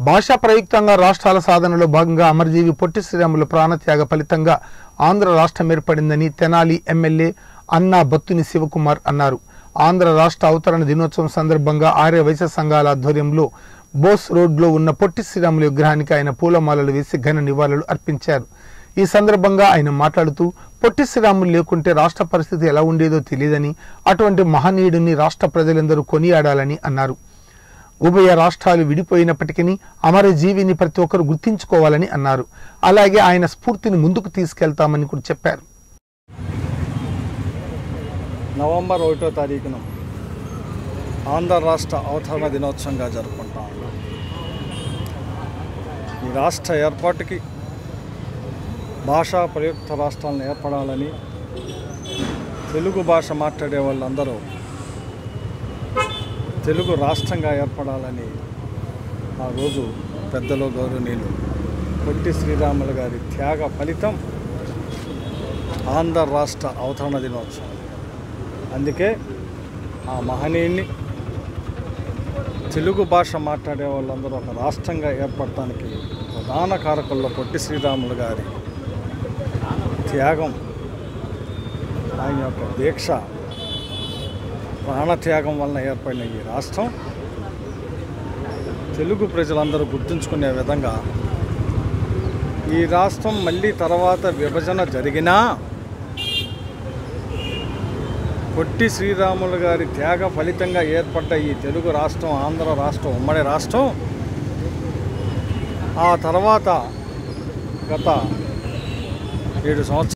భాషా ప్రయుక్తంగా రాష్ట్రాల సాధనలో భాగంగా అమరజీవి పొట్టి శ్రీరాములు ప్రాణత్యాగ ఫలితంగా ఆంధ్ర రాష్ట్రం ఏర్పడిందని తెనాలి ఎమ్మెల్యే అన్నా బత్తుని శివకుమార్ అన్నారు ఆంధ్ర రాష్ట్ర అవతరణ దినోత్సవం సందర్భంగా ఆర్య వైశ్య సంఘాల ఆధ్వర్యంలో బోస్ రోడ్లో ఉన్న పొట్టి శ్రీరాములు విగ్రహానికి ఆయన పూలమాలలు వేసి ఘన నివాళులు అర్పించారు ఈ సందర్భంగా ఆయన మాట్లాడుతూ పొట్టి శ్రీరాములు లేకుంటే రాష్ట్ర పరిస్థితి ఎలా ఉండేదో తెలియదని అటువంటి మహనీయుడిని రాష్ట్ర ప్రజలందరూ కొనియాడాలని అన్నారు ఉభయ రాష్ట్రాలు విడిపోయినప్పటికీ అమరజీవిని ప్రతి ఒక్కరు గుర్తించుకోవాలని అన్నారు అలాగే ఆయన స్ఫూర్తిని ముందుకు తీసుకెళ్తామని కూడా చెప్పారు నవంబర్ ఒకటో తారీఖున ఆంధ్ర రాష్ట్ర అవతరణ దినోత్సవంగా జరుపుకుంటాం ఈ రాష్ట్ర ఏర్పాటుకి భాషా ప్రయుక్త రాష్ట్రాలను ఏర్పడాలని తెలుగు భాష మాట్లాడే వాళ్ళందరూ తెలుగు రాష్ట్రంగా ఏర్పడాలని ఆ రోజు పెద్దలు గౌరవనీయులు పొట్టి శ్రీరాములు గారి త్యాగ ఫలితం ఆంధ్ర రాష్ట్ర అవతరణ దినోత్సవం అందుకే ఆ మహనీయుని తెలుగు భాష మాట్లాడే వాళ్ళందరూ ఒక రాష్ట్రంగా ఏర్పడటానికి ప్రధాన కారకుల్లో పొట్టి శ్రీరాములు గారి త్యాగం ఆయన యొక్క దీక్ష ప్రాణత్యాగం వలన ఏర్పడిన ఈ రాష్ట్రం తెలుగు ప్రజలందరూ గుర్తుంచుకునే విధంగా ఈ రాష్ట్రం మళ్ళీ తర్వాత విభజన జరిగినా పొట్టి శ్రీరాములు గారి త్యాగ ఫలితంగా ఏర్పడ్డ ఈ తెలుగు రాష్ట్రం ఆంధ్ర రాష్ట్రం ఉమ్మడి రాష్ట్రం ఆ తర్వాత గత ఏడు సంవత్సరాలు